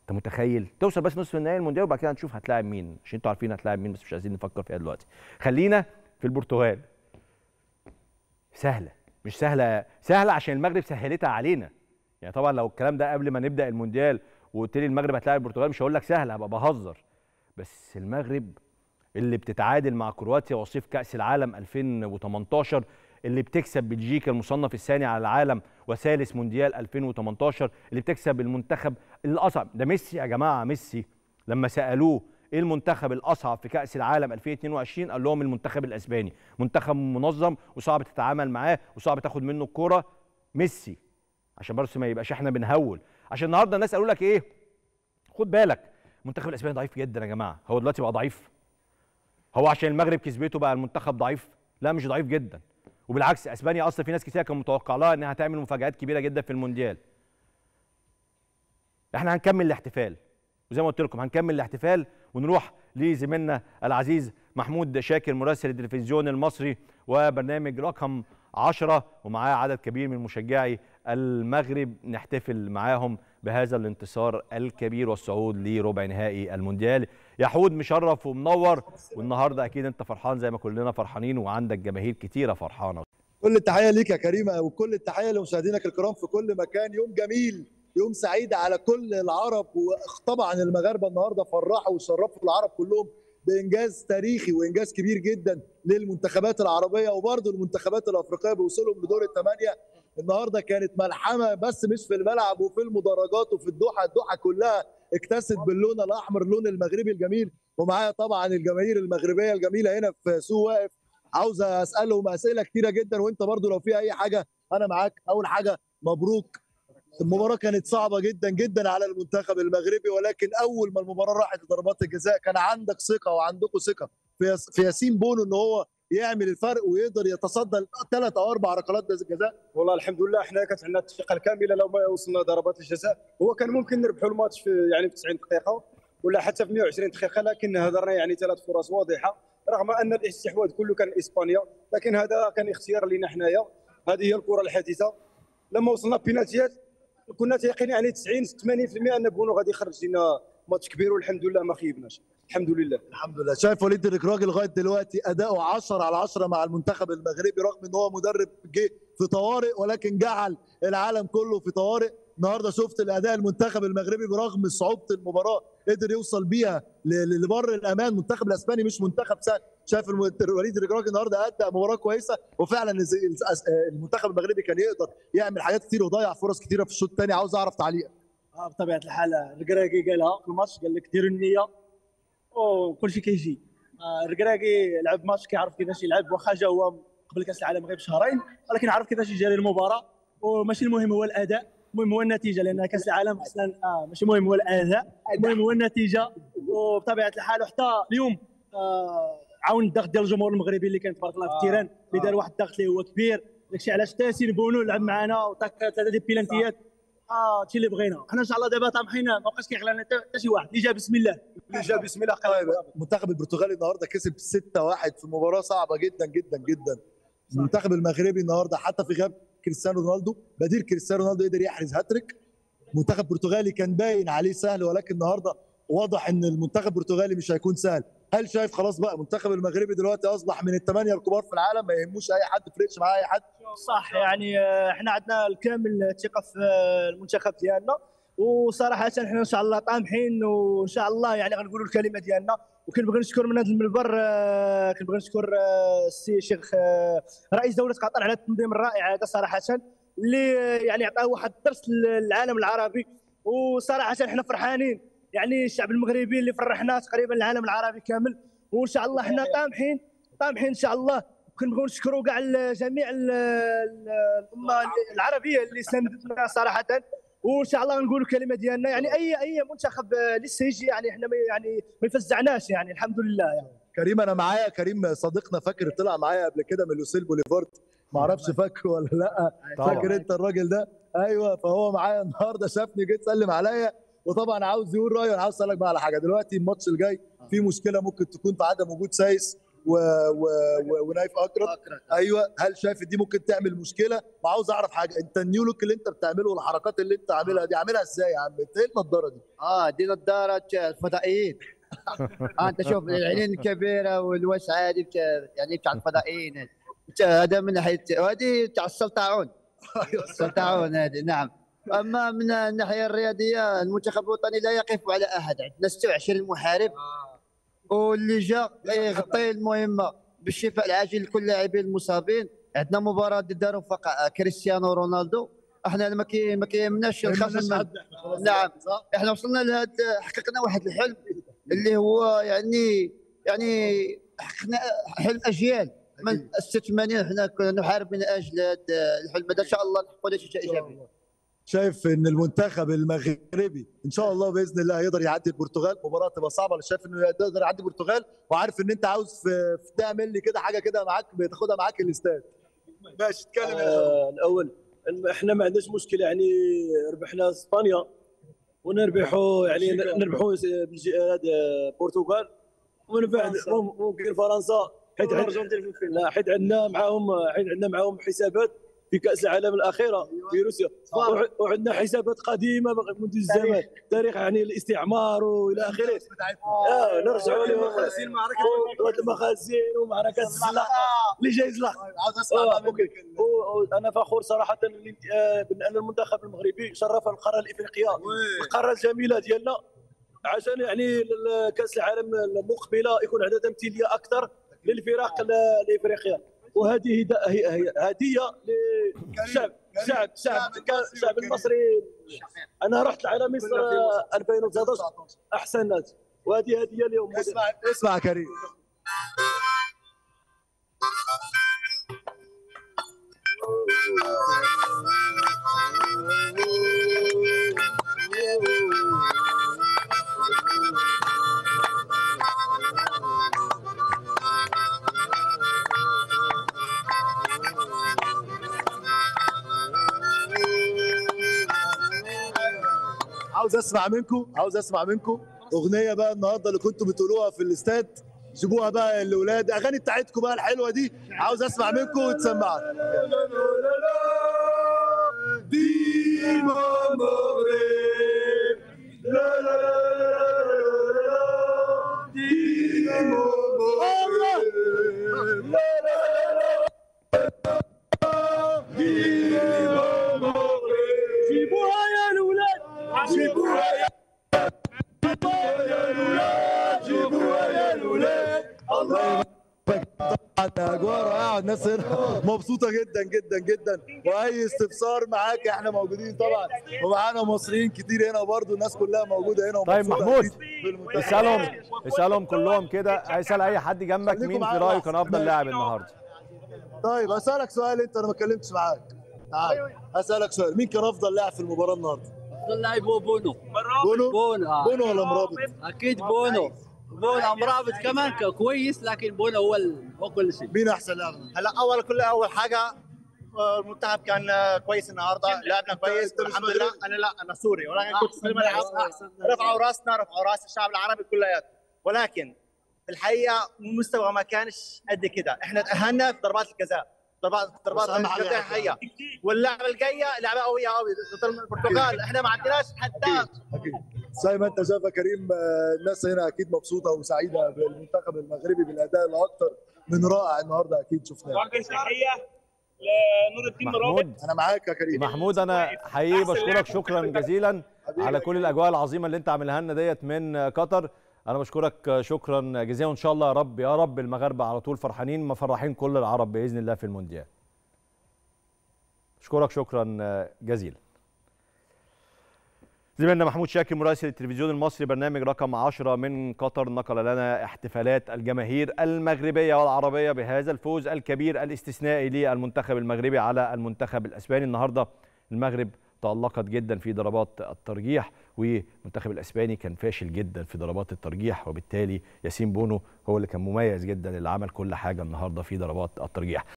انت متخيل توصل بس نصف النهائي المونديال وبعد كده هنشوف هتلاعب مين عشان انتوا عارفين هتلاعب مين بس مش عايزين نفكر فيها دلوقتي خلينا في البرتغال سهله مش سهله سهله عشان المغرب سهلتها علينا يعني طبعا لو الكلام ده قبل ما نبدا المونديال وقلت لي المغرب هتلاعب البرتغال مش هقول لك سهله هبقى بهزر بس المغرب اللي بتتعادل مع كرواتيا وصيف كاس العالم 2018 اللي بتكسب بلجيكا المصنف الثاني على العالم وثالث مونديال 2018 اللي بتكسب المنتخب الاصعب ده ميسي يا جماعه ميسي لما سالوه ايه المنتخب الاصعب في كاس العالم 2022 قال لهم المنتخب الاسباني منتخب منظم وصعب تتعامل معاه وصعب تاخد منه الكوره ميسي عشان بس ما يبقاش احنا بنهول عشان النهارده الناس قالوا لك ايه خد بالك المنتخب الاسباني ضعيف جدا يا جماعه هو دلوقتي بقى ضعيف هو عشان المغرب كسبته بقى المنتخب ضعيف لا مش ضعيف جدا وبالعكس اسبانيا اصلا في ناس كتير كان متوقع لها انها هتعمل مفاجات كبيره جدا في المونديال احنا هنكمل الاحتفال وزي ما قلت لكم هنكمل الاحتفال ونروح لزميلنا العزيز محمود شاكر مراسل التلفزيون المصري وبرنامج رقم 10 ومعاه عدد كبير من مشجعي المغرب نحتفل معاهم بهذا الانتصار الكبير والصعود لربع نهائي المونديال يحود مشرف ومنور والنهارده اكيد انت فرحان زي ما كلنا فرحانين وعندك جماهير كتيره فرحانه كل التحيه ليك يا كريمه وكل التحيه لمشاهدينك الكرام في كل مكان يوم جميل يوم سعيد على كل العرب وطبعا المغاربه النهارده فرحوا وشرفوا العرب كلهم بانجاز تاريخي وانجاز كبير جدا للمنتخبات العربيه وبرضه المنتخبات الافريقيه بوصولهم لدور الثمانيه النهارده كانت ملحمه بس مش في الملعب وفي المدرجات وفي الدوحه الدوحه كلها اكتست باللون الاحمر اللون المغربي الجميل ومعايا طبعا الجماهير المغربيه الجميله هنا في سوق واقف عاوز اسالهم اسئله كتيره جدا وانت برضو لو في اي حاجه انا معاك اول حاجه مبروك المباراه كانت صعبه جدا جدا على المنتخب المغربي ولكن اول ما المباراه راحت لضربات الجزاء كان عندك ثقه وعندكم ثقه في في ياسين بونو ان هو يعمل الفرق ويقدر يتصدى ثلاث او اربع ركلات جزاء والله الحمد لله احنا كانت عندنا الثقه الكامله لو ما وصلنا ضربات الجزاء هو كان ممكن نربحوا الماتش في يعني في 90 دقيقه ولا حتى في 120 دقيقه لكن هدرنا يعني ثلاث فرص واضحه رغم ان الاستحواذ كله كان اسبانيا لكن هذا كان اختيار لنا حنايا هذه هي الكره الحديثه لما وصلنا بينالتيات كنا تيقين يعني 90 80% ان بونو غادي يخرج لنا ماتش كبير والحمد لله ما خيبناش الحمد لله الحمد لله شايف وليد الركراجي لغايه دلوقتي اداؤه 10 على 10 مع المنتخب المغربي رغم ان هو مدرب جه في طوارئ ولكن جعل العالم كله في طوارئ النهارده شفت الاداء المنتخب المغربي برغم صعوبه المباراه قدر يوصل بيها لبر الامان المنتخب الاسباني مش منتخب سهل شايف وليد الركراجي النهارده ادى مباراه كويسه وفعلا المنتخب المغربي كان يقدر يعمل حاجات كتير وضيع فرص كتيره في الشوط الثاني عاوز اعرف تعليقك آه بطبيعه الحال الركراكي قالها في الماتش قال لك ديروا النيه وكل شيء كيجي آه الركراكي لعب ماتش كيعرف كيفاش يلعب واخا جا هو قبل كاس العالم غير بشهرين ولكن عرف كيفاش يجري المباراه وماشي المهم هو الاداء المهم هو النتيجه لان كاس العالم اصلا آه ماشي المهم هو الاداء المهم هو النتيجه وبطبيعه الحال وحتى اليوم آه عاون الضغط ديال الجمهور المغربي اللي كان تبارك الله في التيران اللي دار واحد الضغط اللي هو كبير داكشي علاش تاسين بونو لعب معنا وطاك ثلاثه ديال البيلانتيات اه هادشي اللي بغينا حنا ان شاء الله دابا طامحين ما بقاش كيغلى لنا حتى شي واحد اللي جا بسم الله اللي جا بسم الله طيب المنتخب البرتغالي النهارده كسب 6-1 في مباراه صعبه جدا جدا جدا المنتخب المغربي النهارده حتى في غياب كريستيانو رونالدو بديل كريستيانو رونالدو قدر يحرز هاتريك منتخب البرتغالي كان باين عليه سهل ولكن النهارده واضح ان المنتخب البرتغالي مش هيكون سهل هل شايف خلاص بقى المنتخب المغربي دلوقتي اصبح من الثمانيه الكبار في العالم ما يهموش اي حد فرقش مع اي حد صح يعني احنا عندنا الكامل الثقه في المنتخب ديالنا وصراحه احنا ان شاء الله طامحين وان شاء الله يعني غنقولوا الكلمه ديالنا وكنبغي نشكر من هذا المنبر كنبغي نشكر السي شيخ رئيس دوله قطر على التنظيم الرائع هذا صراحه اللي يعني عطاه واحد الدرس للعالم العربي وصراحه احنا فرحانين يعني الشعب المغربي اللي فرحنا تقريبا العالم العربي كامل وان شاء الله احنا طامحين طامحين ان شاء الله كنبغيو نشكروا كاع جميع الامه العربيه اللي ساندتنا صراحه وان شاء الله نقولوا الكلمه ديالنا يعني اي اي منتخب لسه يجي يعني احنا يعني ما يفزعناش يعني الحمد لله يعني كريم انا معايا كريم صديقنا فاكر طلع معايا قبل كده من لوسيل بوليفارد ما اعرفش فاكره ولا لا فاكر انت الراجل ده ايوه فهو معايا النهارده شافني جيت سلم عليا وطبعا عاوز يقول رايه انا عاوز اسالك بقى على حاجه دلوقتي الماتش الجاي في مشكله ممكن تكون في عدم وجود سايس و... و... و... ونايف اكرم ايوه هل شايف دي ممكن تعمل مشكله وعاوز اعرف حاجه انت النيو لوك اللي انت بتعمله والحركات اللي انت عاملها دي عاملها ازاي يا عم انت ايه النضاره دي اه دي نظاره الفضائيين آه انت شوف العينين الكبيره والوسعه دي بت... يعني بتاع الفضائيين بت- هذا من ناحيه وهذه بتاع السلطعون السلطعون هذه نعم اما من الناحيه الرياضيه المنتخب الوطني لا يقف على احد عندنا 26 محارب واللي جاء يغطي المهمه بالشفاء العاجل لكل اللاعبين المصابين عندنا مباراه ضد رفقاء كريستيانو رونالدو احنا ما كي ما كيهمناش الخصم نعم احنا وصلنا لهذا حققنا واحد الحلم اللي هو يعني يعني حققنا حلم اجيال من 86 احنا كنا نحارب من اجل هذا الحلم هذا ان شاء الله نحققوا نتيجه ايجابيه شايف ان المنتخب المغربي ان شاء الله باذن الله هيقدر يعدي البرتغال مباراه تبقى صعبه ولا شايف انه يقدر يعدي البرتغال وعارف ان انت عاوز في في تعمل لي كده حاجه كده معاك بتاخدها معاك الاستاد ماشي اتكلم يا آه الاول إن احنا ما عندناش مشكل يعني ربحنا اسبانيا ونربحوا يعني نربحوا بلجي- هذا البرتغال ومن بعد مم- ممكن فرنسا حيت عند- لا حيت عندنا معاهم حيت عندنا معاهم حسابات في كاس العالم الاخيره في روسيا وع- وعندنا حسابات قديمه منذ الزمن تاريخ يعني الاستعمار والى اخره اه نرجعوا لهم وهاد المخازن ومعركه الزلاقه اللي جاي زلاق عاوز اسمع آه، بقى ممكن. منك ال- و- و- انا فخور صراحه اللي- آه، بان المنتخب المغربي شرف القاره الافريقيه القاره الجميله ديالنا عشان يعني ال- كاس العالم المقبله يكون عندها تمثيليه اكثر للفرق ال- الافريقيه وهذه هدا- هي- هي- هديه للشعب شعب شعب الشعب المصري انا رحت على مصر آه، 2019 احسن ناس وهذه هديه لهم اسمع اسمع يا كريم عاوز اسمع منكم عاوز اسمع منكم اغنيه بقى النهارده اللي كنتوا بتقولوها في الاستاد جيبوها بقى الاولاد اغاني بتاعتكم بقى الحلوه دي عاوز اسمع منكم وتسمعها جيبوها يا الاولاد جيبوها يا اجواء رائعه الناس هنا مبسوطه جدا جدا جدا واي استفسار معاك احنا موجودين طبعا ومعانا مصريين كتير هنا برضو الناس كلها موجوده هنا طيب ومبسوطة محمود أكيد بالمنتخب. اسالهم اسالهم كلهم كده اسال اي حد جنبك خليكم مين في معايا رايه لحظة. كان افضل لاعب النهارده طيب اسالك سؤال انت انا ما اتكلمتش معاك تعال اسالك سؤال مين كان افضل لاعب في المباراه النهارده افضل لاعب هو بونو بونو بونو آه. بونو ولا مرابط اكيد بونو بونو مرابط كمان ك- كويس لكن بونو هو ال- هو كل شيء مين احسن لاعب هلا اول كل اول حاجه آه، المنتخب كان آه، كويس النهارده لعبنا كويس أنت مش الحمد مغربي؟ لله انا لا انا سوري ولكن كنت في الملعب رفعوا راسنا رفعوا راس الشعب العربي كلياته ولكن في الحقيقه المستوى ما كانش قد كده احنا تاهلنا في ضربات الجزاء ضربات ضربات بس أهم حاجة الجزاء حقيقيه واللعبه الجايه لعبه قويه قوي ضد البرتغال احنا ما عندناش حتى اكيد زي ما انت شايف يا كريم آه، الناس هنا اكيد مبسوطه وسعيده بالمنتخب المغربي بالاداء الاكثر من رائع النهارده اكيد شفناه تحيه لنور الدين مرابط محمود انا معاك يا كريم محمود انا حقيقي بشكرك شكرا جزيلا على كل الاجواء العظيمه اللي انت عاملها لنا ديت من قطر انا بشكرك شكرا جزيلا وان شاء الله يا رب يا رب المغاربه على طول فرحانين مفرحين كل العرب باذن الله في المونديال اشكرك شكرا جزيلا زميلنا محمود شاكر مراسل التلفزيون المصري برنامج رقم 10 من قطر نقل لنا احتفالات الجماهير المغربيه والعربيه بهذا الفوز الكبير الاستثنائي للمنتخب المغربي على المنتخب الاسباني النهارده المغرب تألقت جدا في ضربات الترجيح والمنتخب الاسباني كان فاشل جدا في ضربات الترجيح وبالتالي ياسين بونو هو اللي كان مميز جدا اللي عمل كل حاجه النهارده في ضربات الترجيح